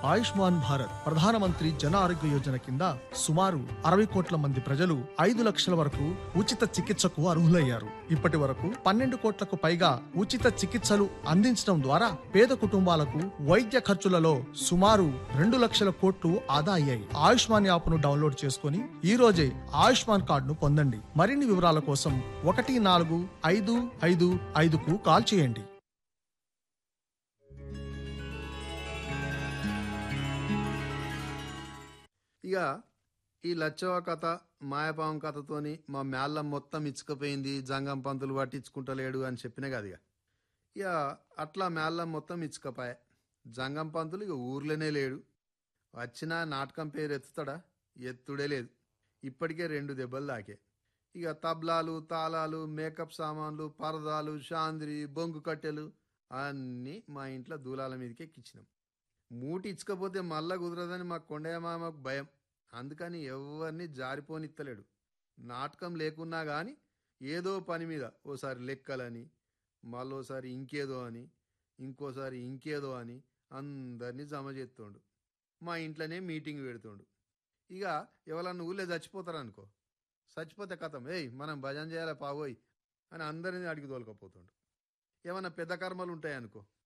ఆయుష్మాన్ భారత్ ప్రధానమంత్రి జన ఆరోగ్య యోజన కింద సుమారు అరవై కోట్ల మంది ప్రజలు ఐదు లక్షల వరకు ఉచిత చికిత్సకు అర్హులయ్యారు ఇప్పటి వరకు పన్నెండు కోట్లకు పైగా ఉచిత చికిత్సలు అందించడం ద్వారా పేద కుటుంబాలకు వైద్య ఖర్చులలో సుమారు రెండు లక్షల కోట్లు ఆదా అయ్యాయి ఆయుష్మాన్ యాప్ ను డౌన్లోడ్ చేసుకుని ఈ రోజే ఆయుష్మాన్ కార్డును పొందండి మరిన్ని వివరాల కోసం ఒకటి నాలుగు ఐదు ఐదు ఐదుకు కాల్ చేయండి ఇక ఈ లచ్చవ కథ మాయపావం కథతోని మా మేళ్ళం మొత్తం ఇచ్చుకపోయింది జంగం పంతులు పట్టించుకుంటలేడు అని చెప్పిన కదా ఇక ఇక అట్లా మేళ్ళం మొత్తం ఇచ్చుకపోయా జంగం పంతులు ఇక ఊర్లోనే లేడు వచ్చిన నాటకం పేరు ఎత్తుతాడా ఎత్తుడే లేదు ఇప్పటికే రెండు దెబ్బలు దాకే ఇక తబ్లాలు తాళాలు మేకప్ సామాన్లు పరదాలు షాంద్రి బొంగు కట్టెలు అన్నీ మా ఇంట్లో దూలాల మీదకి ఎక్కించినాం మూటి ఇచ్చకపోతే మళ్ళా కుదరదని మా కొండయ్య మామకు భయం అందుకని ఎవరిని జారిపోనిత్తలేడు నాటకం లేకున్నా గాని ఏదో పని మీద ఓసారి లెక్కలని మళ్ళోసారి ఇంకేదో అని ఇంకోసారి ఇంకేదో అని అందరినీ జమ చేస్తుండు మా ఇంట్లోనే మీటింగ్ పెడుతుండు ఇక ఎవరన్నా ఊళ్ళో చచ్చిపోతారనుకో చచ్చిపోతే కథం ఏయ్ మనం భజన చేయాలి పావోయ్ అని అందరినీ అడిగి తోలుకపోతుండు ఏమన్నా పెద్ద కర్మలు ఉంటాయనుకో